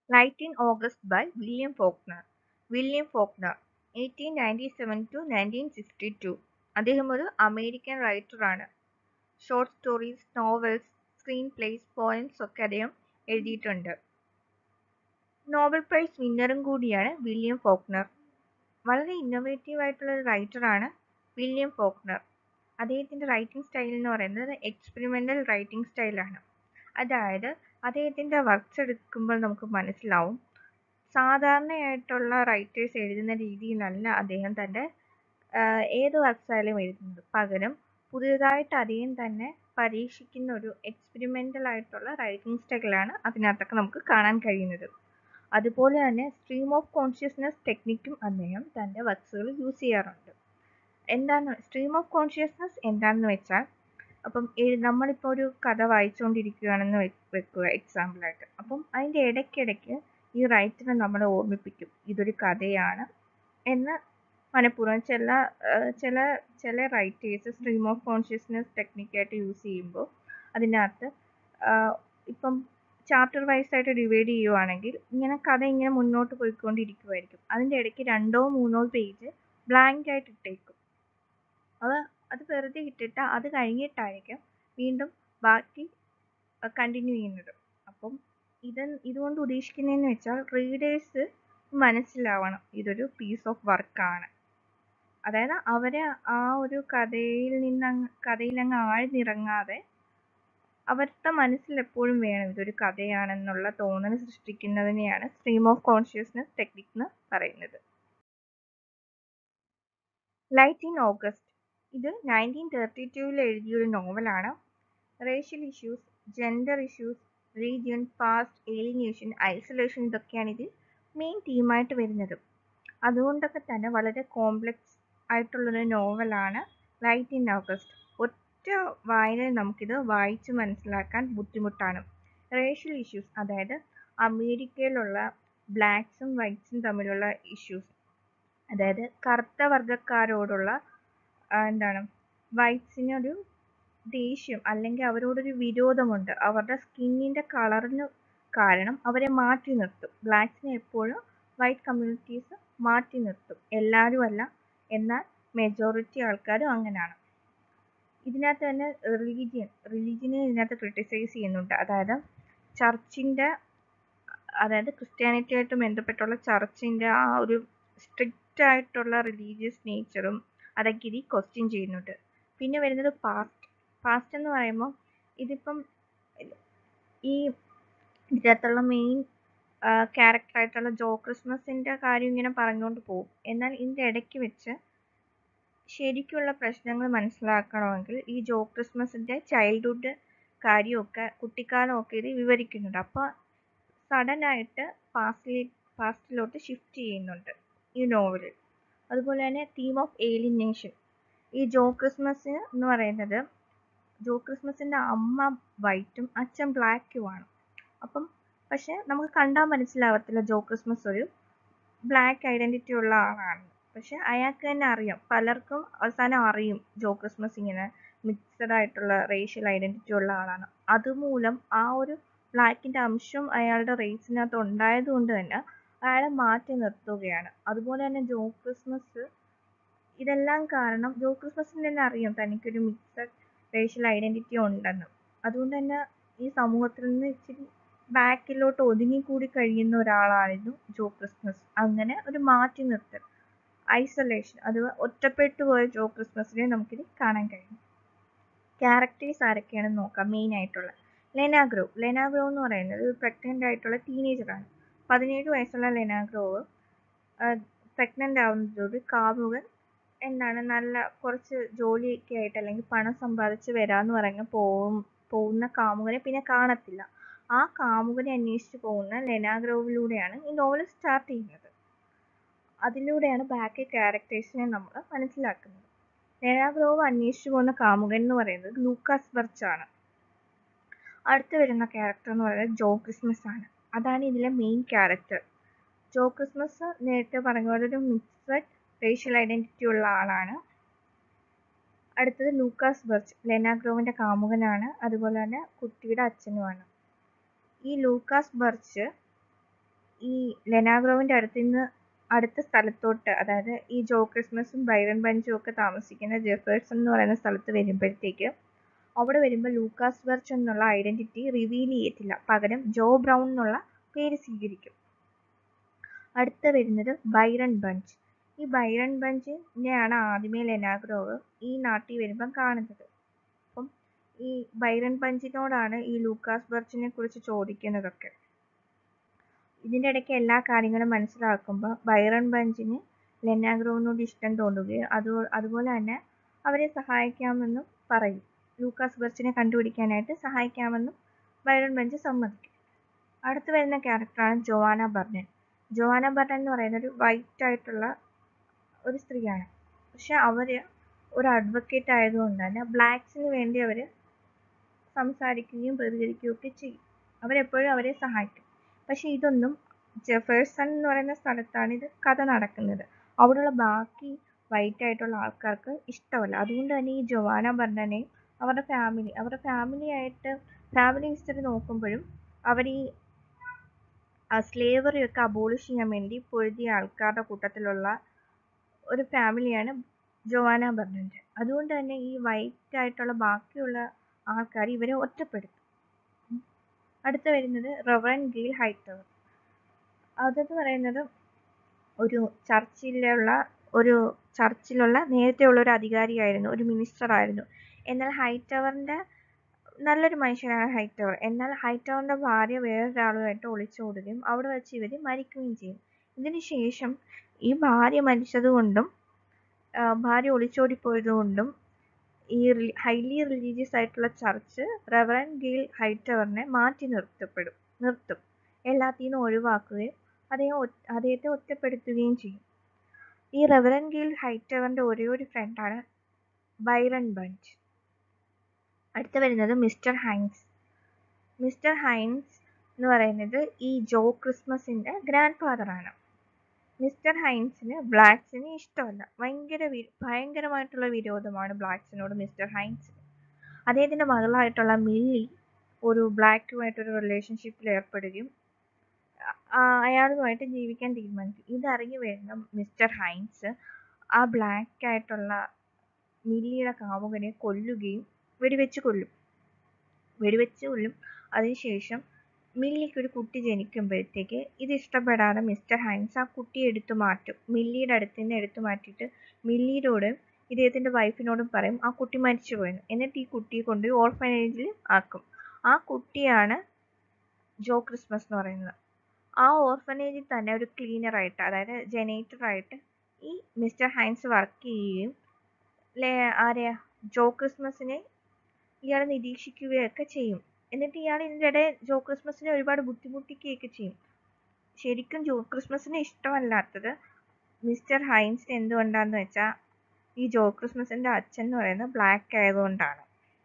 Light in August by William Faulkner William Faulkner eighteen ninety seven to nineteen sixty two അദ്ദേഹം ഒരു American റൈറ്ററാണ് short stories novels screenplays poems ഒക്കെ അദ്ദേഹം എഴുതിയിട്ടുണ്ട് Nobel prize വിന്നറും കൂടിയാണ് William Faulkner വളരെ innovative ആയിട്ടുള്ള ഒരു റൈറ്ററാണ് വില്യം ഫോക്നർ അദ്ദേഹത്തിൻ്റെ റൈറ്റിംഗ് സ്റ്റൈൽ എന്ന് പറയുന്നത് എക്സ്പെരിമെൻ്റൽ റൈറ്റിംഗ് സ്റ്റൈലാണ് അതായത് അദ്ദേഹത്തിൻ്റെ വർക്ക്സ് എടുക്കുമ്പോൾ നമുക്ക് മനസ്സിലാവും സാധാരണയായിട്ടുള്ള റൈറ്റേഴ്സ് എഴുതുന്ന രീതിയിലല്ല അദ്ദേഹം തൻ്റെ ഏത് വർക്ക്സ് ആയാലും എഴുതുന്നത് പകരം പുതിയതായിട്ട് അദ്ദേഹം തന്നെ പരീക്ഷിക്കുന്ന ഒരു എക്സ്പെരിമെൻ്റൽ ആയിട്ടുള്ള റൈറ്റിംഗ് സ്റ്റൈലാണ് അതിനകത്തൊക്കെ നമുക്ക് കാണാൻ കഴിയുന്നത് അതുപോലെ തന്നെ സ്ട്രീം ഓഫ് കോൺഷ്യസ്നസ് ടെക്നിക്കും അദ്ദേഹം തൻ്റെ വർക്ക്സുകൾ യൂസ് ചെയ്യാറുണ്ട് എന്താണ് സ്ട്രീം ഓഫ് കോൺഷ്യസ്നസ് എന്താണെന്ന് വെച്ചാൽ അപ്പം നമ്മളിപ്പോൾ ഒരു കഥ വായിച്ചുകൊണ്ടിരിക്കുകയാണെന്ന് വെക്കുക എക്സാമ്പിളായിട്ട് അപ്പം അതിൻ്റെ ഇടയ്ക്കിടയ്ക്ക് ഈ റൈറ്ററെ നമ്മളെ ഓർമ്മിപ്പിക്കും ഇതൊരു കഥയാണ് എന്ന് മനഃപൂർവ്വം ചില ചില ചില റൈറ്റേഴ്സ് സ്ട്രീം ഓഫ് കോൺഷ്യസ്നസ് ടെക്നിക്കായിട്ട് യൂസ് ചെയ്യുമ്പോൾ അതിനകത്ത് ഇപ്പം ചാപ്റ്റർ വൈസ് ആയിട്ട് ഡിവൈഡ് ചെയ്യുവാണെങ്കിൽ ഇങ്ങനെ കഥ ഇങ്ങനെ മുന്നോട്ട് പോയിക്കൊണ്ടിരിക്കുമായിരിക്കും അതിൻ്റെ ഇടയ്ക്ക് രണ്ടോ മൂന്നോ പേജ് ബ്ലാങ്ക് ആയിട്ട് ഇട്ടേക്കും അത് അത് വെറുതെ ഇട്ടിട്ട് അത് കഴിഞ്ഞിട്ടായിരിക്കും വീണ്ടും ബാക്കി കണ്ടിന്യൂ ചെയ്യുന്നത് അപ്പം ഇത് ഇതുകൊണ്ട് ഉദ്ദേശിക്കുന്നതെന്ന് വെച്ചാൽ റീഡേഴ്സ് മനസ്സിലാവണം ഇതൊരു പീസ് ഓഫ് വർക്കാണ് അതായത് അവരെ ആ ഒരു കഥയിൽ നിന്ന് കഥയിലങ്ങ് ആഴ്ന്നിറങ്ങാതെ അവരുടെ മനസ്സിൽ എപ്പോഴും വേണം ഇതൊരു കഥയാണെന്നുള്ള തോന്നൽ സൃഷ്ടിക്കുന്നതിനെയാണ് സ്ട്രീം ഓഫ് കോൺഷ്യസ്നസ് ടെക്നിക് എന്ന് പറയുന്നത് ലൈറ്റ് ഇൻ ഓഗസ്റ്റ് ഇത് നയൻറ്റീൻ തേർട്ടി ടൂവിൽ എഴുതിയൊരു നോവലാണ് racial issues gender issues region past alienation isolation ഇതൊക്കെയാണ് ഇതിൽ മെയിൻ തീമായിട്ട് വരുന്നത് അതുകൊണ്ടൊക്കെ തന്നെ വളരെ കോംപ്ലക്സ് ആയിട്ടുള്ളൊരു നോവലാണ് ലൈറ്റ് ഇൻ ഓഗസ്റ്റ് ഒറ്റ വായനയിൽ നമുക്കിത് വായിച്ച് മനസ്സിലാക്കാൻ ബുദ്ധിമുട്ടാണ് റേഷ്യൽ ഇഷ്യൂസ് അതായത് അമേരിക്കയിലുള്ള ബ്ലാക്സും വൈറ്റ്സും തമ്മിലുള്ള ഇഷ്യൂസ് അതായത് കറുത്ത വർഗ്ഗക്കാരോടുള്ള എന്താണ് വൈറ്റ്സിനൊരു ദേഷ്യം അല്ലെങ്കിൽ അവരോടൊരു വിരോധമുണ്ട് അവരുടെ സ്കിന്നിൻ്റെ കളറിന് കാരണം അവരെ മാറ്റി നിർത്തും ബ്ലാക്സിനെ എപ്പോഴും വൈറ്റ് കമ്മ്യൂണിറ്റീസ് മാറ്റി നിർത്തും എല്ലാവരും അല്ല എന്നാൽ മെജോറിറ്റി ആൾക്കാരും അങ്ങനെയാണ് ഇതിനകത്ത് തന്നെ റിലീജിയൻ റിലീജിയനെ ഇതിനകത്ത് ക്രിട്ടിസൈസ് ചെയ്യുന്നുണ്ട് അതായത് ചർച്ചിൻ്റെ അതായത് ക്രിസ്ത്യാനിറ്റി ആയിട്ട് ബന്ധപ്പെട്ടുള്ള ചർച്ചിൻ്റെ ആ ഒരു സ്ട്രിക്റ്റ് ആയിട്ടുള്ള റിലീജിയസ് നേച്ചറും അതൊക്കെ ഇതിൽ ക്വസ്റ്റ്യൻ ചെയ്യുന്നുണ്ട് പിന്നെ വരുന്നത് പാസ്റ്റ് പാസ്റ്റ് എന്ന് പറയുമ്പോൾ ഇതിപ്പം ഈ ഇതിനകത്തുള്ള മെയിൻ ക്യാരക്ടറായിട്ടുള്ള ജോ ക്രിസ്മസിൻ്റെ കാര്യം ഇങ്ങനെ പറഞ്ഞുകൊണ്ട് പോകും എന്നാൽ ഇതിൻ്റെ ഇടയ്ക്ക് വെച്ച് ശരിക്കുള്ള പ്രശ്നങ്ങൾ മനസ്സിലാക്കണമെങ്കിൽ ഈ ജോ ക്രിസ്മസിൻ്റെ ചൈൽഡ്ഹുഡ് കാര്യമൊക്കെ കുട്ടിക്കാലമൊക്കെ ഇത് വിവരിക്കുന്നുണ്ട് അപ്പോൾ സഡനായിട്ട് പാസ്റ്റിൽ പാസ്റ്റിലോട്ട് ഷിഫ്റ്റ് ചെയ്യുന്നുണ്ട് ഈ നോവലിൽ അതുപോലെ തന്നെ തീം ഓഫ് ഏലിനേഷൻ ഈ ജോ ക്രിസ്മസ് എന്ന് പറയുന്നത് ജോ ക്രിസ്മസിൻ്റെ അമ്മ വൈറ്റും അച്ഛൻ ബ്ലാക്കുമാണ് അപ്പം പക്ഷെ നമുക്ക് കണ്ടാൽ മനസ്സിലാവത്തില്ല ജോ ക്രിസ്മസ് ഒരു ബ്ലാക്ക് ഐഡൻറ്റിറ്റി ഉള്ള ആളാണ് പക്ഷെ അയാൾക്ക് തന്നെ അറിയാം പലർക്കും അവസാനം അറിയും ജോ ക്രിസ്മസ് ഇങ്ങനെ മിക്സഡ് ആയിട്ടുള്ള റേഷ്യൽ ഐഡൻറ്റിറ്റി ഉള്ള ആളാണ് അതുമൂലം ആ ഒരു ബ്ലാക്കിൻ്റെ അംശം അയാളുടെ റേസിനകത്ത് ഉണ്ടായത് കൊണ്ട് തന്നെ അയാളെ മാറ്റി നിർത്തുകയാണ് അതുപോലെ തന്നെ ജോ ക്രിസ്മസ് ഇതെല്ലാം കാരണം ജോ ക്രിസ്മസിന് തന്നെ അറിയാം തനിക്കൊരു മിക്സഡ് റേഷ്യൽ ഐഡൻറ്റിറ്റി ഉണ്ടെന്ന് അതുകൊണ്ട് തന്നെ ഈ സമൂഹത്തിൽ നിന്ന് ഇച്ചിരി ബാക്കിലോട്ട് ഒതുങ്ങിക്കൂടി കഴിയുന്ന ഒരാളായിരുന്നു ജോ ക്രിസ്മസ് അങ്ങനെ ഒരു മാറ്റി നിർത്തൽ ഐസൊലേഷൻ അഥവാ ഒറ്റപ്പെട്ടു പോയ ജോ ക്രിസ്മസിനെ നമുക്കിത് കാണാൻ കഴിയും ക്യാരക്ടേഴ്സ് ആരൊക്കെയാണെന്ന് നോക്കാം മെയിൻ ആയിട്ടുള്ള ലെനാഗ്രോവ് ലെനാഗ്രോവ് എന്ന് പറയുന്നത് ഒരു പ്രഗ്നൻ്റ് ആയിട്ടുള്ള ടീനേജറാണ് പതിനേഴ് വയസ്സുള്ള ലെനാഗ്രോവ് പ്രഗ്നൻ്റ് ആവുന്നതോട് കാമുകൻ എന്താണ് നല്ല കുറച്ച് ജോലിയൊക്കെ ആയിട്ട് അല്ലെങ്കിൽ പണം സമ്പാദിച്ച് വരാമെന്ന് പറഞ്ഞ് പോവും പോകുന്ന കാമുകനെ പിന്നെ കാണത്തില്ല ആ കാമുകനെ അന്വേഷിച്ച് പോകുന്ന ലെനാഗ്രോവിലൂടെയാണ് ഈ നോവൽ സ്റ്റാർട്ട് ചെയ്യുന്നത് അതിലൂടെയാണ് ബാക്കി ക്യാരക്ടേഴ്സിനെ നമ്മൾ മനസ്സിലാക്കുന്നത് ലെനാഗ്രോവ് അന്വേഷിച്ചു പോകുന്ന കാമുകൻ എന്ന് പറയുന്നത് ലൂക്കാസ് ബർച്ച് ആണ് അടുത്ത് വരുന്ന ക്യാരക്ടർ എന്ന് പറയുന്നത് ജോ ക്രിസ്മസ് ആണ് അതാണ് ഇതിലെ മെയിൻ ക്യാരക്ടർ ജോ ക്രിസ്മസ് നേരത്തെ പറഞ്ഞ പോലെ ഒരു മിക്സഡ് റേഷ്യൽ ഐഡൻറ്റിറ്റി ഉള്ള ആളാണ് അടുത്തത് ലൂക്കാസ് ബർച്ച് ലെനാഗ്രോവിൻ്റെ കാമുകനാണ് അതുപോലെ തന്നെ കുട്ടിയുടെ അച്ഛനുമാണ് ഈ ലൂക്കാസ് ബർച്ച് ഈ ലെനാഗ്രോവിൻ്റെ അടുത്ത് നിന്ന് അടുത്ത സ്ഥലത്തോട്ട് അതായത് ഈ ജോ ക്രിസ്മസും ബൈറൺ ബഞ്ചും ഒക്കെ താമസിക്കുന്ന ജെഫേഴ്സൺ എന്ന് പറയുന്ന സ്ഥലത്ത് വരുമ്പോഴത്തേക്ക് അവിടെ വരുമ്പോൾ ലൂക്കാസ് ബർച്ച് എന്നുള്ള ഐഡന്റിറ്റി റിവീൽ ചെയ്യത്തില്ല പകരം ജോ ബ്രൗൺ എന്നുള്ള പേര് സ്വീകരിക്കും അടുത്ത വരുന്നത് ബൈറൺ ബഞ്ച് ഈ ബൈറൺ ബഞ്ചിനെയാണ് ആദ്യമേ ലെനാഗ്രോവ് ഈ നാട്ടിൽ വരുമ്പം കാണുന്നത് അപ്പം ഈ ബൈറൺ ബഞ്ചിനോടാണ് ഈ ലൂക്കാസ് ബർച്ചിനെ കുറിച്ച് ചോദിക്കുന്നതൊക്കെ ഇതിൻ്റെ ഇടയ്ക്ക് എല്ലാ കാര്യങ്ങളും മനസ്സിലാക്കുമ്പോൾ ബൈറൺ ബഞ്ചിന് ലെനാഗ്രോവിനോട് ഇഷ്ടം തോന്നുകയും അത് അതുപോലെ തന്നെ അവരെ സഹായിക്കാമെന്നും പറയും ലൂക്കാസ് ബർച്ചിനെ കണ്ടുപിടിക്കാനായിട്ട് സഹായിക്കാമെന്നും ബൈറൺ ബഞ്ച് സമ്മതിക്കും അടുത്ത് വരുന്ന ക്യാരക്ടറാണ് ജോവാന ബർണൻ ജോവാന ബർണൻ എന്ന് പറയുന്ന ഒരു വൈറ്റ് ആയിട്ടുള്ള ഒരു സ്ത്രീയാണ് പക്ഷെ അവർ ഒരു അഡ്വക്കേറ്റ് ആയതുകൊണ്ട് തന്നെ ബ്ലാക്സിന് വേണ്ടി അവർ സംസാരിക്കുകയും പ്രതികരിക്കുകയും ഒക്കെ ചെയ്യും അവരെപ്പോഴും അവരെ സഹായിക്കും പക്ഷെ ഇതൊന്നും ജെഫേഴ്സൺ എന്ന് പറയുന്ന സ്ഥലത്താണ് ഇത് കഥ നടക്കുന്നത് അവിടെയുള്ള ബാക്കി വൈറ്റ് ആയിട്ടുള്ള ആൾക്കാർക്ക് ഇഷ്ടമല്ല അതുകൊണ്ട് തന്നെ ഈ ജോവാന ബർണനെ അവരുടെ ഫാമിലി അവരുടെ ഫാമിലി ആയിട്ട് ഫാമിലി ഹിസ്റ്ററി നോക്കുമ്പോഴും അവർ ഈ സ്ലേവറി ഒക്കെ അബോളിഷ് ചെയ്യാൻ വേണ്ടി പൊരുതിയ ആൾക്കാരുടെ കൂട്ടത്തിലുള്ള ഒരു ഫാമിലിയാണ് ജോവാന ബർണൻ്റെ അതുകൊണ്ട് തന്നെ ഈ വൈറ്റ് ആയിട്ടുള്ള ബാക്കിയുള്ള ആൾക്കാർ ഇവരെ ഒറ്റപ്പെടുത്തും അടുത്ത് വരുന്നത് റവറൻ ഗീൽ ഹൈറ്റവർ അതെന്ന് പറയുന്നത് ഒരു ചർച്ചിലുള്ള ഒരു ചർച്ചിലുള്ള നേരത്തെ ഉള്ള ഒരു അധികാരിയായിരുന്നു ഒരു മിനിസ്റ്റർ ആയിരുന്നു എന്നാൽ ഹൈറ്റവറിൻ്റെ നല്ലൊരു മനുഷ്യനാണ് ഹൈറ്റവർ എന്നാൽ ഹൈറ്റവറിൻ്റെ ഭാര്യ വേറൊരാളുമായിട്ട് ഒളിച്ചോടുകയും അവിടെ വെച്ച് ഇവർ മരിക്കുകയും ചെയ്യും ഇതിന് ശേഷം ഈ ഭാര്യ മരിച്ചതുകൊണ്ടും ഭാര്യ ഒളിച്ചോടിപ്പോയതുകൊണ്ടും ഈ ഹൈലി റിലീജിയസ് ആയിട്ടുള്ള ചർച്ച് റെവറൻ ഗീൽ ഹൈറ്റവറിനെ മാറ്റി നിർത്തപ്പെടും നിർത്തും എല്ലാത്തിൽ നിന്നും ഒഴിവാക്കുകയും അദ്ദേഹം അദ്ദേഹത്തെ ഒറ്റപ്പെടുത്തുകയും ചെയ്യും ഈ റെവറൻ ഗീൽ ഹൈറ്റവറിൻ്റെ ഒരേ ഒരു ഫ്രണ്ടാണ് ബൈറൺ ബഞ്ച് അടുത്ത വരുന്നത് മിസ്റ്റർ ഹൈൻസ് മിസ്റ്റർ ഹൈൻസ് എന്ന് പറയുന്നത് ഈ ജോ ക്രിസ്മസിൻ്റെ ഗ്രാൻഡ് ഫാദറാണ് മിസ്റ്റർ ഹൈൻസിന് ബ്ലാക്സിന് ഇഷ്ടമല്ല ഭയങ്കര വി ഭയങ്കരമായിട്ടുള്ള വിരോധമാണ് ബ്ലാക്സിനോട് മിസ്റ്റർ ഹൈൻസിന് അദ്ദേഹത്തിൻ്റെ മകളായിട്ടുള്ള മില്ലി ഒരു ബ്ലാക്കുമായിട്ടൊരു റിലേഷൻഷിപ്പിൽ ഏർപ്പെടുകയും അയാളുമായിട്ട് ജീവിക്കാൻ തീരുമാനിക്കും ഇതറിഞ്ഞു വരുന്ന മിസ്റ്റർ ഹൈൻസ് ആ ബ്ലാക്ക് ആയിട്ടുള്ള മില്ലിയുടെ കാമുകനെ കൊല്ലുകയും വെടിവെച്ച് കൊല്ലും വെടിവെച്ച് കൊല്ലും അതിനുശേഷം മില്ലിക്ക് ഒരു കുട്ടി ജനിക്കുമ്പോഴത്തേക്ക് ഇത് ഇഷ്ടപ്പെടാതെ മിസ്റ്റർ ഹൈൻസ് ആ കുട്ടിയെ എടുത്തു മാറ്റും മില്ലിയുടെ അടുത്ത് നിന്ന് എടുത്തു മാറ്റിയിട്ട് മില്ലിയോട് ഇദ്ദേഹത്തിൻ്റെ വൈഫിനോടും പറയും ആ കുട്ടി മരിച്ചു പോയെന്ന് എന്നിട്ട് ഈ കുട്ടിയെ കൊണ്ട് ഓർഫനേജിൽ ആക്കും ആ കുട്ടിയാണ് ജോ ക്രിസ്മസ് എന്ന് പറയുന്നത് ആ ഓർഫനേജിൽ തന്നെ ഒരു ക്ലീനറായിട്ട് അതായത് ജനറേറ്ററായിട്ട് ഈ മിസ്റ്റർ ഹൈൻസ് വർക്ക് ചെയ്യുകയും ആരെയാ ജോ ക്രിസ്മസിനെ ഇയാൾ നിരീക്ഷിക്കുകയൊക്കെ ചെയ്യും എന്നിട്ട് ഇയാൾ ഇതിൻ്റെ ഇടയിൽ ജോ ക്രിസ്മസിനെ ഒരുപാട് ബുദ്ധിമുട്ടിക്കുകയൊക്കെ ചെയ്യും ശരിക്കും ജോ ക്രിസ്മസിനെ ഇഷ്ടമല്ലാത്തത് മിസ്റ്റർ ഹൈൻസിന് എന്തുകൊണ്ടാന്ന് വെച്ചാൽ ഈ ജോ ക്രിസ്മസിൻ്റെ അച്ഛൻ എന്ന് പറയുന്നത് ബ്ലാക്ക് ആയതുകൊണ്ടാണ്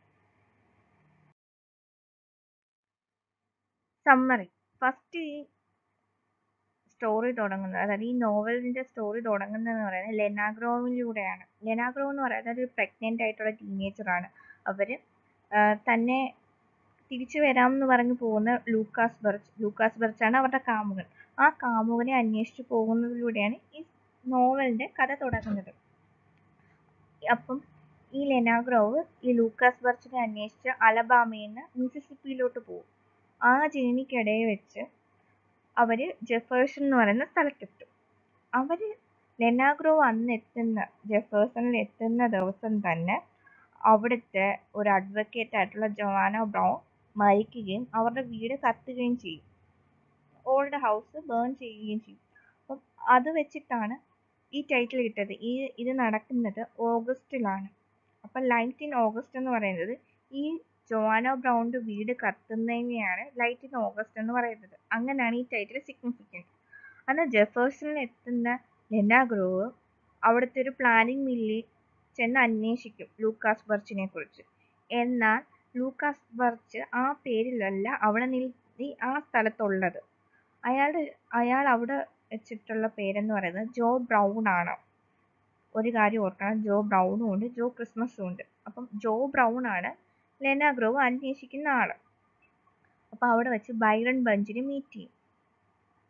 സമ്മറി ഫസ്റ്റ് ഈ സ്റ്റോറി തുടങ്ങുന്നത് അതായത് ഈ നോവലിൻ്റെ സ്റ്റോറി തുടങ്ങുന്നതെന്ന് പറയുന്നത് ലെനാഗ്രോവിലൂടെയാണ് ലെനാഗ്രോ എന്ന് പറയുന്നത് ഒരു പ്രഗ്നൻ്റ് ആയിട്ടുള്ള ടീനേജറാണ് അവർ തന്നെ തിരിച്ചു വരാമെന്ന് പറഞ്ഞു പോകുന്ന ലൂക്കാസ് ബർച്ച് ലൂക്കാസ് ബർച്ചാണ് അവരുടെ കാമുകൻ ആ കാമുകനെ അന്വേഷിച്ചു പോകുന്നതിലൂടെയാണ് ഈ നോവലിൻ്റെ കഥ തുടങ്ങുന്നത് അപ്പം ഈ ലെനാഗ്രോവ് ഈ ലൂക്കാസ് ബർച്ചിനെ അന്വേഷിച്ച് അലബാമയിൽ നിന്ന് മിസിസിപ്പിയിലോട്ട് പോകും ആ ജേണിക്കിടയിൽ വെച്ച് അവർ ജെഫേഴ്സൺ എന്ന് പറയുന്ന സ്ഥലത്തെത്തും അവർ ലെനാഗ്രോവ് അന്ന് എത്തുന്ന ജെഫേഴ്സണിൽ എത്തുന്ന ദിവസം തന്നെ അവിടുത്തെ ഒരു അഡ്വക്കേറ്റ് ആയിട്ടുള്ള ജോവാന ബ്രൗൺ മരിക്കുകയും അവരുടെ വീട് കത്തുകയും ചെയ്യും ഓൾഡ് ഹൗസ് ബേൺ ചെയ്യുകയും ചെയ്യും അപ്പം അത് വെച്ചിട്ടാണ് ഈ ടൈറ്റിൽ കിട്ടിയത് ഈ ഇത് നടക്കുന്നത് ഓഗസ്റ്റിലാണ് അപ്പം ലൈറ്റ് ഇൻ ഓഗസ്റ്റ് എന്ന് പറയുന്നത് ഈ ജോവാന ബ്രൗണിൻ്റെ വീട് കത്തുന്നതിനെയാണ് ലൈറ്റ് ഇൻ ഓഗസ്റ്റ് എന്ന് പറയുന്നത് അങ്ങനെയാണ് ഈ ടൈറ്റിൽ സിഗ്നിഫിക്കൻറ്റ് അന്ന് ജെഫേഴ്സണിൽ എത്തുന്ന ലെനാഗ്രോവ് അവിടുത്തെ ഒരു പ്ലാനിങ് മില്ലിൽ ചെന്ന് അന്വേഷിക്കും ലൂക്കാസ് ബർച്ചിനെ കുറിച്ച് എന്നാൽ ലൂക്കാസ് ബർച്ച് ആ പേരിലല്ല അവിടെ നിൽത്തി ആ സ്ഥലത്തുള്ളത് അയാളുടെ അയാൾ അവിടെ വെച്ചിട്ടുള്ള പേരെന്ന് പറയുന്നത് ജോ ബ്രൗൺ ആണ് ഒരു കാര്യം ഓർക്കണം ജോ ബ്രൗണും ഉണ്ട് ജോ ക്രിസ്മസും ഉണ്ട് അപ്പം ജോ ബ്രൗൺ ആണ് ലെന ഗ്രോവ് അന്വേഷിക്കുന്ന ആള് അപ്പം അവിടെ വെച്ച് ബൈറൺ ബഞ്ചിനെ മീറ്റ് ചെയ്യും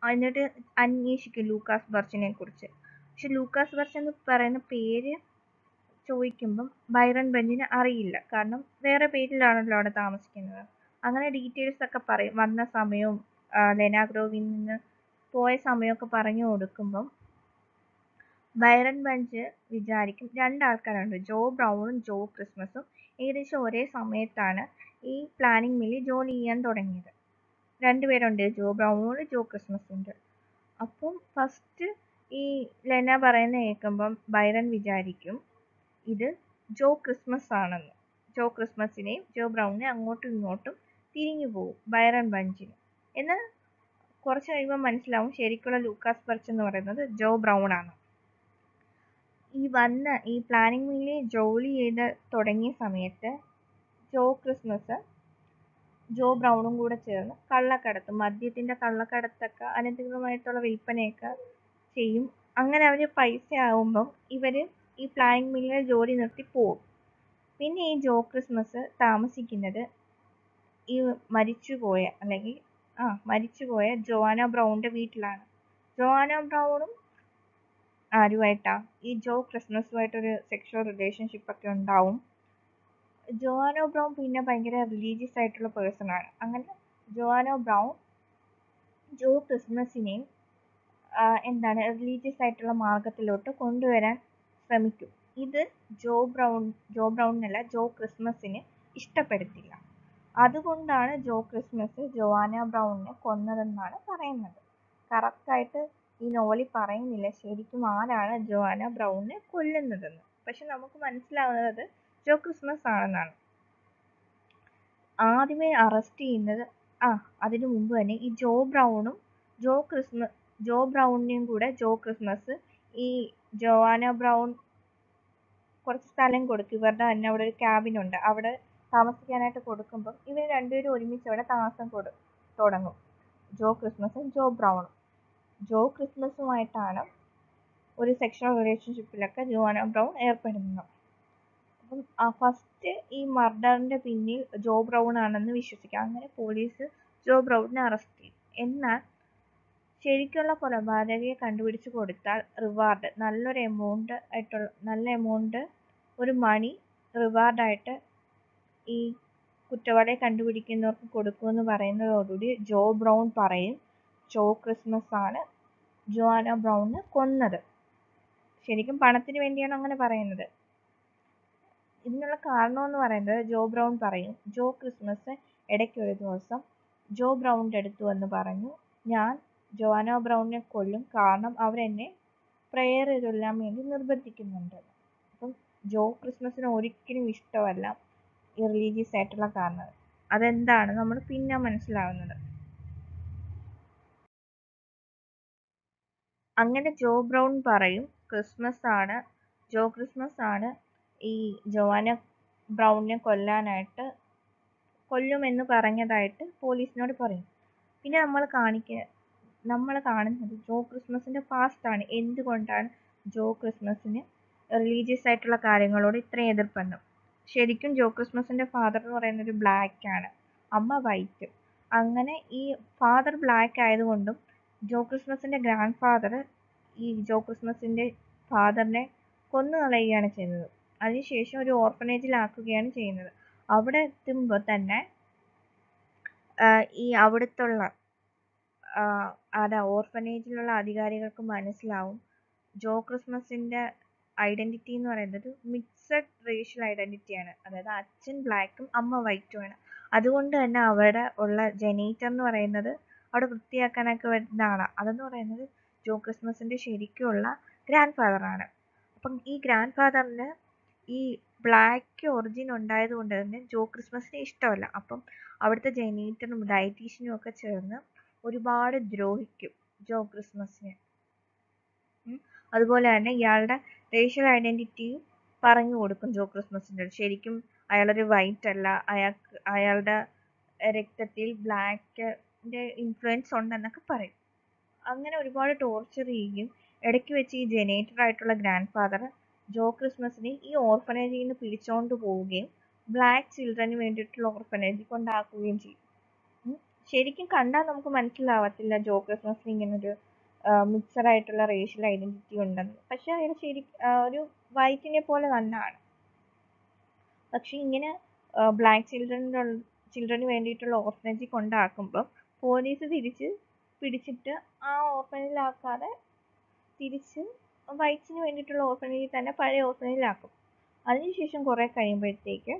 എന്നിട്ട് അന്വേഷിക്കും ലൂക്കാസ് ബർച്ചിനെ കുറിച്ച് പക്ഷെ ലൂക്കാസ് ബർച്ച് എന്ന് പറയുന്ന പേര് ചോദിക്കുമ്പം ബൈറൺ ബെഞ്ചിന് അറിയില്ല കാരണം വേറെ പേരിലാണല്ലോ അവിടെ താമസിക്കുന്നത് അങ്ങനെ ഡീറ്റെയിൽസ് ഒക്കെ പറയും വന്ന സമയവും ലെനാഗ്രോവിൽ നിന്ന് പോയ സമയമൊക്കെ പറഞ്ഞു കൊടുക്കുമ്പം ബൈറൺ ബഞ്ച് വിചാരിക്കും രണ്ടാൾക്കാരുണ്ട് ജോ ബ്രൗണും ജോ ക്രിസ്മസും ഏകദേശം ഒരേ സമയത്താണ് ഈ പ്ലാനിങ് മില്ലിൽ ജോലി ചെയ്യാൻ തുടങ്ങിയത് രണ്ടുപേരുണ്ട് ജോ ബ്രൗണും ജോ ക്രിസ്മസും ഉണ്ട് അപ്പം ഫസ്റ്റ് ഈ ലെന പറയുന്ന കേൾക്കുമ്പം ബൈറൺ വിചാരിക്കും ഇത് ജോ ക്രിസ്മസ് ആണെന്ന് ജോ ക്രിസ്മസിനെയും ജോ ബ്രൗണിനെയും അങ്ങോട്ടും ഇങ്ങോട്ടും തിരിഞ്ഞു പോകും ബൈറൺ ബഞ്ചിന് എന്നാൽ കുറച്ച് കഴിയുമ്പോൾ മനസ്സിലാവും ശരിക്കുള്ള ലൂക്കാസ് ബർച്ച് എന്ന് പറയുന്നത് ജോ ബ്രൗൺ ആണ് ഈ വന്ന ഈ പ്ലാനിങ് മില്ലിൽ ജോലി ചെയ്ത് തുടങ്ങിയ സമയത്ത് ജോ ക്രിസ്മസ് ജോ ബ്രൗണും കൂടെ ചേർന്ന് കള്ളക്കടത്ത് മദ്യത്തിന്റെ കള്ളക്കടത്തൊക്കെ അനധികൃതമായിട്ടുള്ള വിൽപ്പനയൊക്കെ ചെയ്യും അങ്ങനെ അവർ പൈസ ആവുമ്പം ഇവര് ഈ പ്ലാനിങ് മില്ലിൽ ജോലി നിർത്തി പോകും പിന്നെ ഈ ജോ ക്രിസ്മസ് താമസിക്കുന്നത് ഈ മരിച്ചുപോയ അല്ലെങ്കിൽ ആ മരിച്ചുപോയ ജോവാന ബ്രൗണിന്റെ വീട്ടിലാണ് ജോവാന ബ്രൗണും ആരുമായിട്ടാ ഈ ജോ ക്രിസ്മസുമായിട്ടൊരു സെക്ഷൽ റിലേഷൻഷിപ്പ് ഒക്കെ ഉണ്ടാവും ജോവാനോ ബ്രൗൺ പിന്നെ ഭയങ്കര റിലീജിയസ് ആയിട്ടുള്ള പേഴ്സൺ ആണ് അങ്ങനെ ജോവാനോ ബ്രൗൺ ജോ ക്രിസ്മസിനെയും എന്താണ് റിലീജിയസ് ആയിട്ടുള്ള മാർഗത്തിലോട്ട് കൊണ്ടുവരാൻ ശ്രമിക്കും ഇത് ജോ ബ്രൗൺ ജോ ബ്രൗണിനല്ല ജോ ക്രിസ്മസിന് ഇഷ്ടപ്പെടുത്തില്ല അതുകൊണ്ടാണ് ജോ ക്രിസ്മസ് ജോവാന ബ്രൗണിനെ കൊന്നതെന്നാണ് പറയുന്നത് കറക്റ്റായിട്ട് ഈ നോവലിൽ പറയുന്നില്ല ശരിക്കും ആരാണ് ജോവാന ബ്രൗണിനെ കൊല്ലുന്നതെന്ന് പക്ഷെ നമുക്ക് മനസ്സിലാവുന്നത് ജോ ക്രിസ്മസ് ആണെന്നാണ് ആദ്യമേ അറസ്റ്റ് ചെയ്യുന്നത് ആ അതിനു മുമ്പ് തന്നെ ഈ ജോ ബ്രൗണും ജോ ക്രിസ്മസ് ജോ ബ്രൗണിനെയും കൂടെ ജോ ക്രിസ്മസ് ഈ ജോവാന ബ്രൗൺ കുറച്ച് സ്ഥലം കൊടുക്കും ഇവരുടെ തന്നെ അവിടെ ഒരു ക്യാബിൻ ഉണ്ട് അവിടെ താമസിക്കാനായിട്ട് കൊടുക്കുമ്പം ഇവർ രണ്ടുപേരും ഒരുമിച്ച് അവിടെ താമസം കൊടു തുടങ്ങും ജോ ക്രിസ്മസും ജോ ബ്രൗണും ജോ ക്രിസ്മസുമായിട്ടാണ് ഒരു സെക്ഷൽ റിലേഷൻഷിപ്പിലൊക്കെ ജോവാന ബ്രൗൺ ഏർപ്പെടുന്നത് അപ്പം ഫസ്റ്റ് ഈ മർഡറിന്റെ പിന്നിൽ ജോ ബ്രൗൺ ആണെന്ന് വിശ്വസിക്കാം അങ്ങനെ പോലീസ് ജോ ബ്രൗണിനെ അറസ്റ്റ് ചെയ്യും എന്നാൽ ശരിക്കുള്ള കൊലപാതകയെ കണ്ടുപിടിച്ച് കൊടുത്താൽ റിവാർഡ് നല്ലൊരു എമൗണ്ട് ആയിട്ടുള്ള നല്ല എമൗണ്ട് ഒരു മണി റിവാർഡായിട്ട് ഈ കുറ്റവാളിയെ കണ്ടുപിടിക്കുന്നവർക്ക് കൊടുക്കുമെന്ന് പറയുന്നതോടുകൂടി ജോ ബ്രൗൺ പറയും ജോ ക്രിസ്മസ് ആണ് ജോആന ബ്രൗണിനെ കൊന്നത് ശരിക്കും പണത്തിന് വേണ്ടിയാണ് അങ്ങനെ പറയുന്നത് ഇതിനുള്ള കാരണമെന്ന് പറയുന്നത് ജോ ബ്രൗൺ പറയും ജോ ക്രിസ്മസ് ഇടയ്ക്ക് ഒരു ദിവസം ജോ ബ്രൗണിൻ്റെ അടുത്ത് വന്ന് പറഞ്ഞു ഞാൻ ജോആന ബ്രൗണിനെ കൊല്ലും കാരണം അവരെന്നെ പ്രെയർ ചൊല്ലാൻ വേണ്ടി നിർബന്ധിക്കുന്നുണ്ട് അപ്പം ജോ ക്രിസ്മസിന് ഒരിക്കലും ഇഷ്ടമല്ല ഈ റിലീജിയസ് ആയിട്ടുള്ള കാരണം അതെന്താണ് നമ്മൾ പിന്നെ മനസ്സിലാവുന്നത് അങ്ങനെ ജോ ബ്രൗൺ പറയും ക്രിസ്മസ് ആണ് ജോ ക്രിസ്മസ് ആണ് ഈ ജോവാന ബ്രൗണിനെ കൊല്ലാനായിട്ട് കൊല്ലുമെന്ന് പറഞ്ഞതായിട്ട് പോലീസിനോട് പറയും പിന്നെ നമ്മൾ കാണിക്ക നമ്മൾ കാണുന്നത് ജോ ക്രിസ്മസിന്റെ പാസ്റ്റ് ആണ് എന്തുകൊണ്ടാണ് ജോ ക്രിസ്മസിന് റിലീജിയസ് ആയിട്ടുള്ള കാര്യങ്ങളോട് ഇത്രയും എതിർപ്പെന്ന് ശരിക്കും ജോ ക്രിസ്മസിന്റെ ഫാദർ എന്ന് പറയുന്നത് ഒരു ബ്ലാക്ക് ആണ് അമ്മ വൈറ്റ് അങ്ങനെ ഈ ഫാദർ ബ്ലാക്ക് ആയതുകൊണ്ടും ജോ ക്രിസ്മസിന്റെ ഗ്രാൻഡ് ഫാദർ ഈ ജോ ക്രിസ്മസിന്റെ ഫാദറിനെ കൊന്നു കളയുകയാണ് ചെയ്യുന്നത് അതിനുശേഷം ഒരു ഓർഫനേജിലാക്കുകയാണ് ചെയ്യുന്നത് അവിടെ എത്തുമ്പോൾ തന്നെ ഈ അവിടുത്തുള്ള അതാ ഓർഫനേജിലുള്ള അധികാരികൾക്ക് മനസ്സിലാവും ജോ ക്രിസ്മസിന്റെ ഐഡന്റിറ്റി എന്ന് പറയുന്നത് മിക്സഡ് റേഷ്യൽ ഐഡന്റിറ്റിയാണ് അതായത് അച്ഛൻ ബ്ലാക്കും അമ്മ വൈറ്റുമാണ് അതുകൊണ്ട് തന്നെ അവിടെ ഉള്ള ജനേറ്റർ എന്ന് പറയുന്നത് അവിടെ വൃത്തിയാക്കാനൊക്കെ വരുന്ന ആളാണ് അതെന്ന് പറയുന്നത് ജോ ക്രിസ്മസിന്റെ ശരിക്കുള്ള ഗ്രാൻഡ് ഫാദറാണ് അപ്പം ഈ ഗ്രാൻഡ് ഫാദറിന് ഈ ബ്ലാക്ക് ഒറിജിൻ ഉണ്ടായത് കൊണ്ട് തന്നെ ജോ ക്രിസ്മസിനെ ഇഷ്ടമല്ല അപ്പം അവിടുത്തെ ജനേറ്ററും ഡയറ്റീഷ്യനും ഒക്കെ ചേർന്ന് ഒരുപാട് ദ്രോഹിക്കും ജോ ക്രിസ്മസിനെ അതുപോലെ തന്നെ ഇയാളുടെ റേഷ്യൽ ഐഡന്റിറ്റിയും പറഞ്ഞു കൊടുക്കും ജോ ക്രിസ്മസിൻ്റെ ശരിക്കും അയാളൊരു വൈറ്റ് അല്ല അയാൾക്ക് അയാളുടെ രക്തത്തിൽ ബ്ലാക്കിന്റെ ഇൻഫ്ലുവൻസ് ഉണ്ടെന്നൊക്കെ പറയും അങ്ങനെ ഒരുപാട് ടോർച്ചർ ചെയ്യുകയും ഇടയ്ക്ക് വെച്ച് ഈ ജനേറ്റർ ആയിട്ടുള്ള ഗ്രാൻഡ് ഫാദർ ജോ ക്രിസ്മസിനെ ഈ ഓർഫനേജിൽ നിന്ന് പിടിച്ചോണ്ട് പോവുകയും ബ്ലാക്ക് ചിൽഡ്രന് വേണ്ടിയിട്ടുള്ള ഓർഫനേജിൽ കൊണ്ടാക്കുകയും ചെയ്യും ശരിക്കും കണ്ടാൽ നമുക്ക് മനസ്സിലാവത്തില്ല ജോ ക്രിസ്മസിന് ഇങ്ങനെ ഒരു മിക്സഡ് ആയിട്ടുള്ള റേഷ്യൽ ഐഡന്റിറ്റി ഉണ്ടെന്ന് പക്ഷെ അയാൾ ശരി ആ, ഒരു വൈറ്റിനെ പോലെ തന്നെയാണ് പക്ഷെ ഇങ്ങനെ ബ്ലാക്ക് ചിൽഡ്രൻ ചിൽഡ്രന് വേണ്ടിയിട്ടുള്ള ഓർഫനേജിൽ കൊണ്ടാക്കുമ്പോൾ പോലീസ് തിരിച്ച് പിടിച്ചിട്ട് ആ ഓർഫനേജിലാക്കാതെ തിരിച്ച് വൈറ്റ്സിന് വേണ്ടിയിട്ടുള്ള ഓർഫനേജിൽ തന്നെ പഴയ ഓർഫനേജിലാക്കും അതിനുശേഷം കുറെ കഴിയുമ്പോഴത്തേക്ക്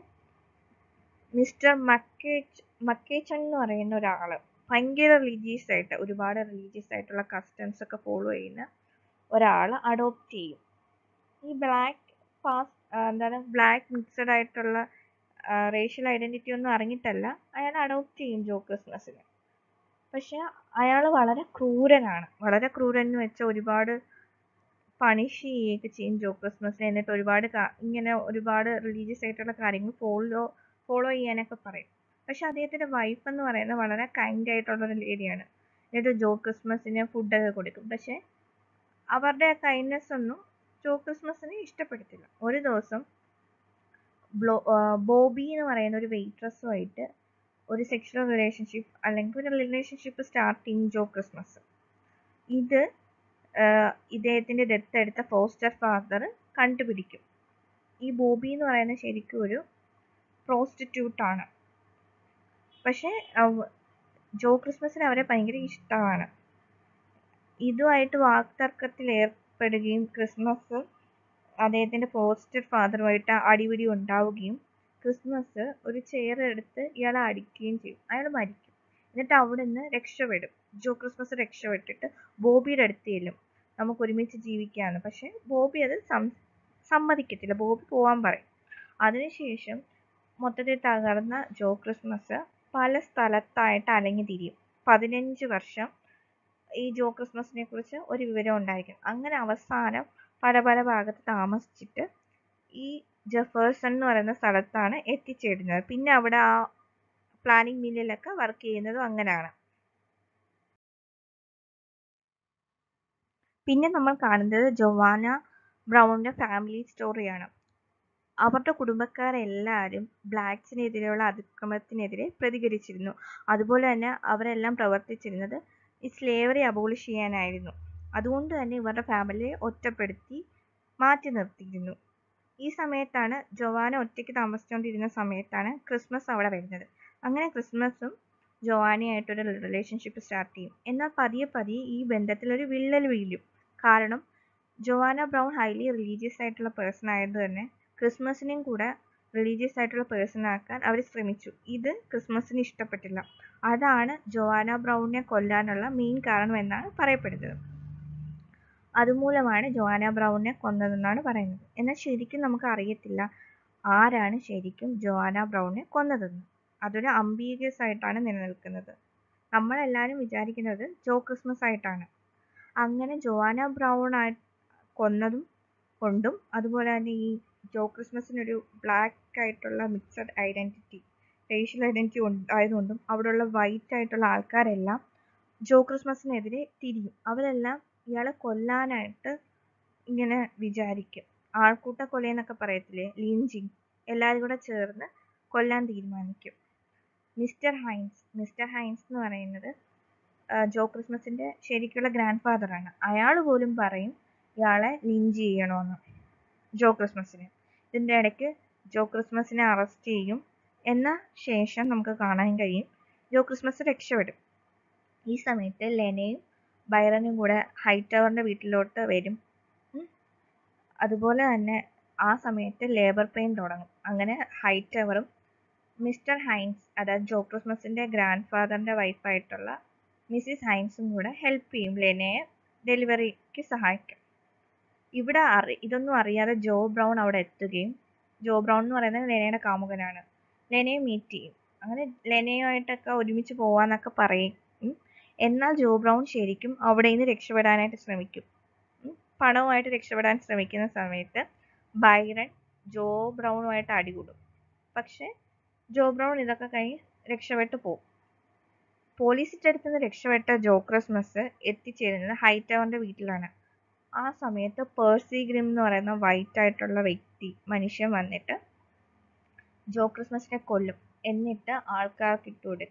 മിസ്റ്റർ മക്കേച്ച് മക്കേച്ചൻ എന്ന് പറയുന്ന ഒരാള് ഭയങ്കര റിലീജിയസ് ആയിട്ട് ഒരുപാട് റിലീജിയസ് ആയിട്ടുള്ള കസ്റ്റംസ് ഒക്കെ ഫോളോ ചെയ്യുന്ന ഒരാൾ അഡോപ്റ്റ് ചെയ്യും ഈ ബ്ലാക്ക് പാസ് എന്താണ് ബ്ലാക്ക് മിക്സഡ് ആയിട്ടുള്ള റേഷ്യൽ ഐഡന്റിറ്റി ഒന്നും അറിഞ്ഞിട്ടല്ല അയാൾ അഡോപ്റ്റ് ചെയ്യും ജോ ക്രിസ്മസിന് പക്ഷെ അയാൾ വളരെ ക്രൂരനാണ് വളരെ ക്രൂരൻ എന്ന് വെച്ചാൽ ഒരുപാട് പണിഷ് ചെയ്യുകയൊക്കെ ചെയ്യും ജോ ക്രിസ്മസിനെ എന്നിട്ട് ഒരുപാട് കാ- ഇങ്ങനെ ഒരുപാട് റിലീജിയസ് ആയിട്ടുള്ള കാര്യങ്ങൾ ഫോളോ ഫോളോ ചെയ്യാനൊക്കെ പറയും പക്ഷെ അദ്ദേഹത്തിന്റെ വൈഫ് എന്ന് പറയുന്നത് വളരെ കൈൻഡ് ആയിട്ടുള്ള ഒരു ലേഡിയാണ് എന്നിട്ട് ജോ ക്രിസ്മസിന് ഫുഡൊക്കെ കൊടുക്കും പക്ഷെ അവരുടെ ആ കൈൻഡ്നെസ് ഒന്നും ജോ ക്രിസ്മസിന് ഇഷ്ടപ്പെടത്തില്ല ഒരു ദിവസം ബ്ലോ ആ, ബോബി എന്ന് പറയുന്ന ഒരു വെയിട്രസുമായിട്ട് ഒരു സെക്ഷൽ റിലേഷൻഷിപ്പ് അല്ലെങ്കിൽ ഒരു റിലേഷൻഷിപ്പ് സ്റ്റാർട്ട് ചെയ്യും ജോ ക്രിസ്മസ് ഇത് ആ, ഇദ്ദേഹത്തിന്റെ ഡെത്ത് എടുത്ത ഫോസ്റ്റർ ഫാദർ കണ്ടുപിടിക്കും ഈ ബോബി എന്ന് പറയുന്നത് ശരിക്കും ഒരു പ്രോസ്റ്റിറ്റ്യൂട്ട് ആണ് പക്ഷെ അവ- ജോ ക്രിസ്മസിന് അവരെ ഭയങ്കര ഇഷ്ടമാണ് ഇതുമായിട്ട് വാക്തർക്കത്തിൽ ഏർപ്പെടുകയും ക്രിസ്മസ് അദ്ദേഹത്തിന്റെ ഫോസ്റ്റർ ഫാദറുമായിട്ട് അടിപിടി ഉണ്ടാവുകയും ക്രിസ്മസ് ഒരു ചെയർ എടുത്ത് ഇയാളെ അടിക്കുകയും ചെയ്യും അയാൾ മരിക്കും എന്നിട്ട് അവിടെ നിന്ന് രക്ഷപ്പെടും ജോ ക്രിസ്മസ് രക്ഷപ്പെട്ടിട്ട് ബോബിയുടെ അടുത്ത് ചെല്ലും നമുക്ക് ഒരുമിച്ച് ജീവിക്കാന്ന് പക്ഷെ ബോബി അത് സം സമ്മതിക്കത്തില്ല ബോബി പോവാൻ പറയും അതിനുശേഷം മൊത്തത്തിൽ തകർന്ന ജോ ക്രിസ്മസ് പല സ്ഥലത്തായിട്ട് അലഞ്ഞു തിരിയും പതിനഞ്ച് വർഷം ഈ ജോ ക്രിസ്മസിനെ കുറിച്ച് ഒരു വിവരം ഉണ്ടായിരിക്കും അങ്ങനെ അവസാനം പല പല ഭാഗത്ത് താമസിച്ചിട്ട് ഈ ജെഫേഴ്സൺ എന്ന് പറയുന്ന സ്ഥലത്താണ് എത്തിച്ചേരുന്നത് പിന്നെ അവിടെ ആ പ്ലാനിങ് മില്ലിലൊക്കെ വർക്ക് ചെയ്യുന്നതും അങ്ങനെയാണ് പിന്നെ നമ്മൾ കാണുന്നത് ജൊവാന ബ്രൗണിന്റെ ഫാമിലി സ്റ്റോറിയാണ് അവരുടെ കുടുംബക്കാരെല്ലാവരും ബ്ലാക്സിനെതിരെയുള്ള അതിക്രമത്തിനെതിരെ പ്രതികരിച്ചിരുന്നു അതുപോലെ തന്നെ അവരെല്ലാം പ്രവർത്തിച്ചിരുന്നത് ഈ സ്ലേവറി അബോളിഷ് ചെയ്യാനായിരുന്നു അതുകൊണ്ട് തന്നെ ഇവരുടെ ഫാമിലിയെ ഒറ്റപ്പെടുത്തി മാറ്റി നിർത്തിയിരുന്നു ഈ സമയത്താണ് ജോവാന ഒറ്റയ്ക്ക് താമസിച്ചുകൊണ്ടിരുന്ന സമയത്താണ് ക്രിസ്മസ് അവിടെ വരുന്നത് അങ്ങനെ ക്രിസ്മസും ജോവാനയായിട്ടൊരു റിലേഷൻഷിപ്പ് സ്റ്റാർട്ട് ചെയ്യും എന്നാൽ പതിയെ പതിയെ ഈ ബന്ധത്തിൽ ഒരു വിള്ളൽ വീഴും കാരണം ജോവാന ബ്രൗൺ ഹൈലി റിലീജിയസ് ആയിട്ടുള്ള പേഴ്സൺ ആയത് തന്നെ ക്രിസ്മസിനെയും കൂടെ റിലീജിയസ് ആയിട്ടുള്ള പേഴ്സൺ ആക്കാൻ അവർ ശ്രമിച്ചു ഇത് ക്രിസ്മസിന് ഇഷ്ടപ്പെട്ടില്ല അതാണ് ജോവാന ബ്രൗണിനെ കൊല്ലാനുള്ള മെയിൻ കാരണം എന്നാണ് പറയപ്പെടുന്നത് അതുമൂലമാണ് ജോവാന ബ്രൗണിനെ കൊന്നതെന്നാണ് പറയുന്നത് എന്നാൽ ശരിക്കും നമുക്ക് അറിയത്തില്ല ആരാണ് ശരിക്കും ജോവാന ബ്രൗണിനെ കൊന്നതെന്ന് അതൊരു അംബീഗസ് ആയിട്ടാണ് നിലനിൽക്കുന്നത് നമ്മളെല്ലാവരും വിചാരിക്കുന്നത് ജോ ക്രിസ്മസ് ആയിട്ടാണ് അങ്ങനെ ജോവാന ബ്രൗൺ ആയി കൊന്നതും കൊണ്ടും അതുപോലെ തന്നെ ഈ ജോ ക്രിസ്മസിനൊരു ബ്ലാക്ക് ആയിട്ടുള്ള മിക്സഡ് ഐഡന്റിറ്റി റേഷ്യൽ ഐഡന്റിറ്റി ഉണ്ടായതുകൊണ്ടും അവിടെയുള്ള വൈറ്റ് ആയിട്ടുള്ള ആൾക്കാരെല്ലാം ജോ ക്രിസ്മസിനെതിരെ തിരിയും അവരെല്ലാം ഇയാളെ കൊല്ലാനായിട്ട് ഇങ്ങനെ വിചാരിക്കും ആൾക്കൂട്ട കൊലയെന്നൊക്കെ പറയത്തില്ലേ ലിഞ്ചിങ് എല്ലാവരും കൂടെ ചേർന്ന് കൊല്ലാൻ തീരുമാനിക്കും മിസ്റ്റർ ഹൈൻസ് മിസ്റ്റർ ഹൈൻസ് എന്ന് പറയുന്നത് ആ, ജോ ക്രിസ്മസിന്റെ ശരിക്കുള്ള ഗ്രാൻഡ് ഫാദർ ആണ് അയാൾ പോലും പറയും ഇയാളെ ലിഞ്ച് ചെയ്യണമെന്ന് ജോ ക്രിസ്മസിന് ഇതിന്റെ ഇടയ്ക്ക് ജോ ക്രിസ്മസിനെ അറസ്റ്റ് ചെയ്യും എന്ന ശേഷം നമുക്ക് കാണാൻ കഴിയും ജോ ക്രിസ്മസ് രക്ഷപ്പെടും ഈ സമയത്ത് ലെനയും ബൈറനും കൂടെ ഹൈറ്റവറിന്റെ വീട്ടിലോട്ട് വരും ഉം. അതുപോലെ തന്നെ ആ സമയത്ത് ലേബർ പെയിൻ തുടങ്ങും അങ്ങനെ ഹൈറ്റവറും മിസ്റ്റർ ഹൈൻസ് അതായത് ജോ ക്രിസ്മസിന്റെ ഗ്രാൻഡ് ഫാദറിന്റെ വൈഫായിട്ടുള്ള മിസ്സിസ് ഹൈൻസും കൂടെ ഹെൽപ്പ് ചെയ്യും ലെനയെ ഡെലിവറിക്ക് സഹായിക്കും ഇവിടെ അറി ഇതൊന്നും അറിയാതെ ജോ ബ്രൗൺ അവിടെ എത്തുകയും ജോ ബ്രൗൺ എന്ന് പറയുന്നത് ലെനയുടെ കാമുകനാണ് ലെനയെ മീറ്റ് ചെയ്യും അങ്ങനെ ലെനയുമായിട്ടൊക്കെ ഒരുമിച്ച് പോവാന്നൊക്കെ പറയും ഉം. എന്നാൽ ജോ ബ്രൗൺ ശരിക്കും അവിടെ നിന്ന് രക്ഷപ്പെടാനായിട്ട് ശ്രമിക്കും ഉം. പണവുമായിട്ട് രക്ഷപ്പെടാൻ ശ്രമിക്കുന്ന സമയത്ത് ബൈറൺ ജോ ബ്രൗണുമായിട്ട് അടികൂടും പക്ഷെ ജോ ബ്രൗൺ ഇതൊക്കെ കഴിഞ്ഞ് രക്ഷപ്പെട്ടു പോകും പോലീസിന്റെ അടുത്ത് നിന്ന് രക്ഷപ്പെട്ട ജോ ക്രിസ്മസ് എത്തിച്ചേരുന്നത് ഹൈറ്റവറിന്റെ വീട്ടിലാണ് ആ സമയത്ത് പേഴ്സി ഗ്രിം എന്ന് പറയുന്ന വൈറ്റ് ആയിട്ടുള്ള വ്യക്തി മനുഷ്യൻ വന്നിട്ട് ജോ ക്രിസ്മസിനെ കൊല്ലും എന്നിട്ട് ആൾക്കാർക്ക് ഇട്ടുകൊടുക്കും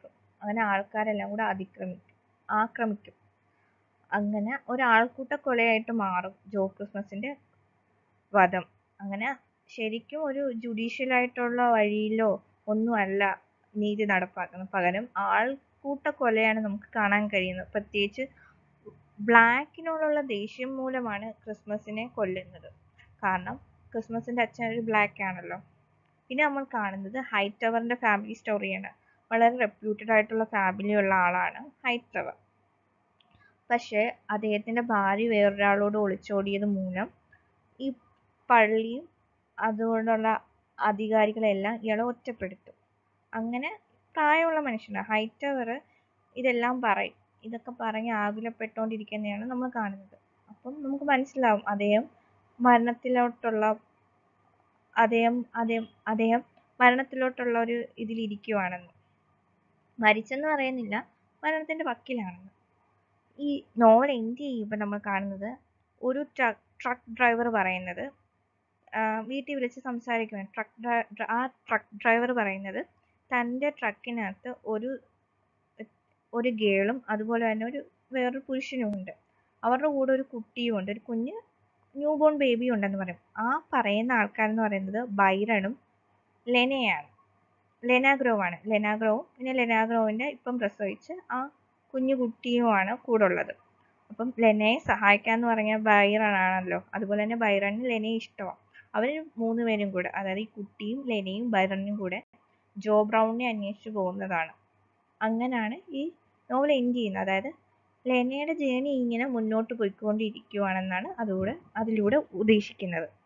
അങ്ങനെ ആൾക്കാരെല്ലാം കൂടെ അതിക്രമിക്കും ആക്രമിക്കും അങ്ങനെ ഒരാൾക്കൂട്ട കൊലയായിട്ട് മാറും ജോ ക്രിസ്മസിന്റെ വധം അങ്ങനെ ശരിക്കും ഒരു ജുഡീഷ്യൽ ആയിട്ടുള്ള വഴിയിലോ ഒന്നുമല്ല നീതി നടപ്പാക്കുന്നത് പകരം ആൾക്കൂട്ട കൊലയാണ് നമുക്ക് കാണാൻ കഴിയുന്നത് പ്രത്യേകിച്ച് ബ്ലാക്കിനോടുള്ള ദേഷ്യം മൂലമാണ് ക്രിസ്മസിനെ കൊല്ലുന്നത് കാരണം ക്രിസ്മസിന്റെ അച്ഛൻ ഒരു ബ്ലാക്ക് ആണല്ലോ പിന്നെ നമ്മൾ കാണുന്നത് ഹൈറ്റവറിന്റെ ഫാമിലി സ്റ്റോറിയാണ് വളരെ റെപ്യൂട്ടഡ് ആയിട്ടുള്ള ഫാമിലി ഉള്ള ആളാണ് ഹൈറ്റവർ പക്ഷേ അദ്ദേഹത്തിന്റെ ഭാര്യ വേറൊരാളോട് ഒളിച്ചോടിയത് മൂലം ഈ പള്ളിയും അതുകൊണ്ടുള്ള അധികാരികളെല്ലാം ഇയാളെ ഒറ്റപ്പെടുത്തും അങ്ങനെ പ്രായമുള്ള മനുഷ്യനാണ് ഹൈറ്റവർ ഇതെല്ലാം പറയും ഇതൊക്കെ പറഞ്ഞ് ആകുലപ്പെട്ടുകൊണ്ടിരിക്കുന്നതാണ് നമ്മൾ കാണുന്നത് അപ്പം നമുക്ക് മനസ്സിലാവും അദ്ദേഹം മരണത്തിലോട്ടുള്ള അദ്ദേഹം അദ്ദേഹം അദ്ദേഹം മരണത്തിലോട്ടുള്ള ഒരു ഇതിലിരിക്കുവാണെന്ന് മരിച്ചെന്ന് പറയുന്നില്ല മരണത്തിന്റെ വക്കിലാണെന്ന് ഈ നോവൽ എൻഡ് ചെയ്യുമ്പോൾ നമ്മൾ കാണുന്നത് ഒരു ട്രക്ക് ട്രക്ക് ഡ്രൈവർ പറയുന്നത് വീട്ടിൽ വിളിച്ച് സംസാരിക്കുകയാണ് ട്രക്ക് ആ ട്രക്ക് ഡ്രൈവർ പറയുന്നത് തൻ്റെ ട്രക്കിനകത്ത് ഒരു ഒരു ഗേളും അതുപോലെ തന്നെ ഒരു വേറൊരു പുരുഷനും ഉണ്ട് അവരുടെ കൂടെ ഒരു കുട്ടിയും ഉണ്ട് ഒരു കുഞ്ഞ് ന്യൂ ബോൺ ബേബി ഉണ്ടെന്ന് പറയും ആ പറയുന്ന ആൾക്കാരെന്ന് പറയുന്നത് ബൈറണും ലെനയാണ് ലെനാഗ്രോവാണ് ലെനാഗ്രോവും പിന്നെ ലെനാഗ്രോവിൻ്റെ ഇപ്പം പ്രസവിച്ച് ആ കുഞ്ഞു കുട്ടിയുമാണ് കൂടെ ഉള്ളത് അപ്പം ലെനയെ സഹായിക്കാന്ന് പറഞ്ഞ ബൈറൺ ആണല്ലോ അതുപോലെ തന്നെ ബൈറണിന് ലെനയെ ഇഷ്ടമാണ് അവർ മൂന്ന് പേരും കൂടെ അതായത് ഈ കുട്ടിയും ലെനയും ബൈറണും കൂടെ ജോ ബ്രൗണിനെ അന്വേഷിച്ച് പോകുന്നതാണ് അങ്ങനാണ് ഈ നോവൽ എൻഡ് ചെയ്യുന്നത് അതായത് ലെനയുടെ ജേണി ഇങ്ങനെ മുന്നോട്ട് പോയിക്കൊണ്ടിരിക്കുവാണെന്നാണ് അതുകൂടെ അതിലൂടെ ഉദ്ദേശിക്കുന്നത്